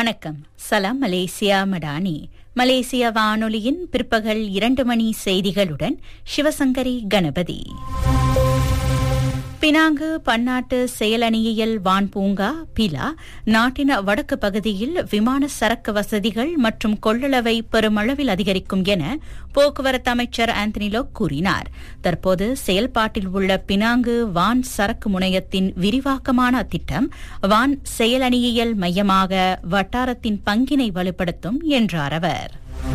வணக்கம் சலாம் மலேசியா மடானி மலேசிய வானொலியின் பிற்பகல் இரண்டு மணி செய்திகளுடன் சிவசங்கரி கணபதி பினாங்கு பன்னாட்டு செயலணியியல் வான் பூங்கா பிலா நாட்டின் வடக்கு பகுதியில் விமான சரக்கு வசதிகள் மற்றும் கொள்ளளவை பெருமளவில் அதிகரிக்கும் என போக்குவரத்து அமைச்சர் ஆந்தனி லோக் கூறினார் தற்போது செயல்பாட்டில் உள்ள பினாங்கு வான் சரக்கு முனையத்தின் விரிவாக்கமான திட்டம் வான் செயலணியியல் மையமாக வட்டாரத்தின் பங்கினை வலுப்படுத்தும் என்றார் அவர்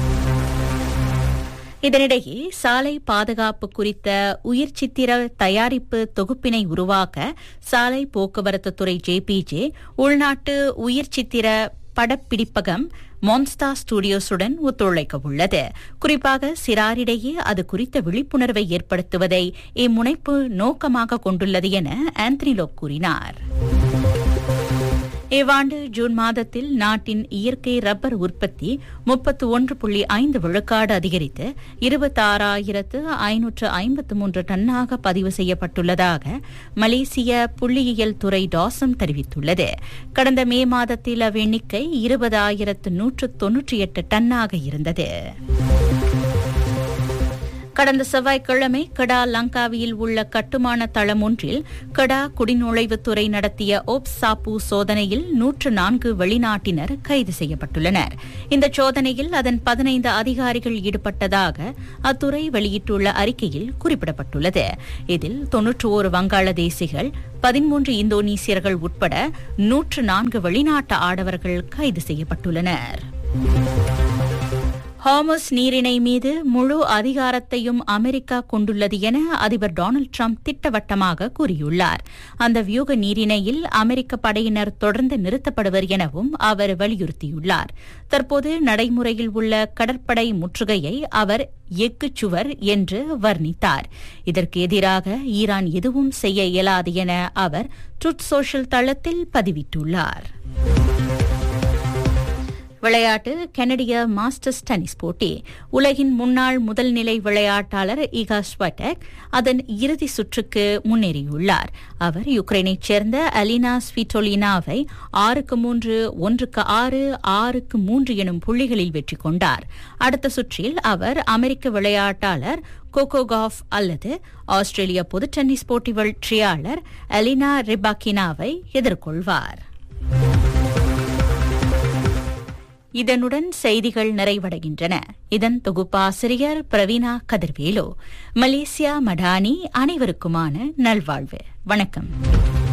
இதனிடையே சாலை பாதுகாப்பு குறித்த உயிர் சித்திர தயாரிப்பு தொகுப்பினை உருவாக்க சாலை போக்குவரத்து துறை ஜேபிஜே உள்நாட்டு உயிர் சித்திர படப்பிடிப்பகம் மான்ஸ்டா ஸ்டுடியோஸுடன் ஒத்துழைக்க உள்ளது குறிப்பாக சிறாரிடையே அது குறித்த விழிப்புணர்வை ஏற்படுத்துவதை இம்முனைப்பு நோக்கமாக கொண்டுள்ளது என ஆந்தனி லோக் கூறினார் இவ்வாண்டு ஜூன் மாதத்தில் நாட்டின் இயற்கை ரப்பர் உற்பத்தி முப்பத்து ஒன்று புள்ளி ஐந்து விழுக்காடு அதிகரித்து இருபத்தாறாயிரத்து ஐநூற்று ஐம்பத்து மூன்று டன்னாக பதிவு செய்யப்பட்டுள்ளதாக மலேசிய புள்ளியியல் துறை டாசம் தெரிவித்துள்ளது கடந்த மே மாதத்தில் அவ்வெண்ணிக்கை இருபதாயிரத்து நூற்று தொன்னூற்றி எட்டு டன்னாக இருந்தது கடந்த செவ்வாய்க்கிழமை கடா லங்காவியில் உள்ள கட்டுமான தளம் ஒன்றில் கடா குடிநுழைவுத்துறை நடத்திய ஓப் சாப்பு சோதனையில் நூற்று நான்கு வெளிநாட்டினர் கைது செய்யப்பட்டுள்ளனர் இந்த சோதனையில் அதன் பதினைந்து அதிகாரிகள் ஈடுபட்டதாக அத்துறை வெளியிட்டுள்ள அறிக்கையில் குறிப்பிடப்பட்டுள்ளது இதில் தொன்னூற்று ஒரு வங்காளதேசிகள் பதிமூன்று இந்தோனேசியர்கள் உட்பட நூற்று நான்கு வெளிநாட்டு ஆடவர்கள் கைது செய்யப்பட்டுள்ளனர் ஹாமஸ் நீரிணை மீது முழு அதிகாரத்தையும் அமெரிக்கா கொண்டுள்ளது என அதிபர் டொனால்டு டிரம்ப் திட்டவட்டமாக கூறியுள்ளார் அந்த வியூக நீரிணையில் அமெரிக்க படையினர் தொடர்ந்து நிறுத்தப்படுவர் எனவும் அவர் வலியுறுத்தியுள்ளார் தற்போது நடைமுறையில் உள்ள கடற்படை முற்றுகையை அவர் எஃகு சுவர் என்று வர்ணித்தார் இதற்கு எதிராக ஈரான் எதுவும் செய்ய இயலாது என அவர் ட்ருத் சோஷியல் தளத்தில் பதிவிட்டுள்ளார் விளையாட்டு கனடிய மாஸ்டர்ஸ் டென்னிஸ் போட்டி உலகின் முன்னாள் முதல் நிலை விளையாட்டாளர் இகா ஸ்வட்டக் அதன் இறுதி சுற்றுக்கு முன்னேறியுள்ளார் அவர் யுக்ரைனைச் சேர்ந்த அலினா ஸ்விட்டோலினாவை ஆறுக்கு மூன்று ஒன்றுக்கு ஆறு ஆறுக்கு மூன்று எனும் புள்ளிகளில் வெற்றி கொண்டார் அடுத்த சுற்றில் அவர் அமெரிக்க விளையாட்டாளர் கோகோகாஃப் அல்லது ஆஸ்திரேலிய பொது டென்னிஸ் போட்டி வெற்றியாளர் அலினா ரிபாக்கினாவை எதிர்கொள்வார் இதனுடன் செய்திகள் நிறைவடைகின்றன இதன் தொகுப்பாசிரியர் பிரவீனா கதிர்வேலு மலேசியா மடானி அனைவருக்குமான நல்வாழ்வு வணக்கம்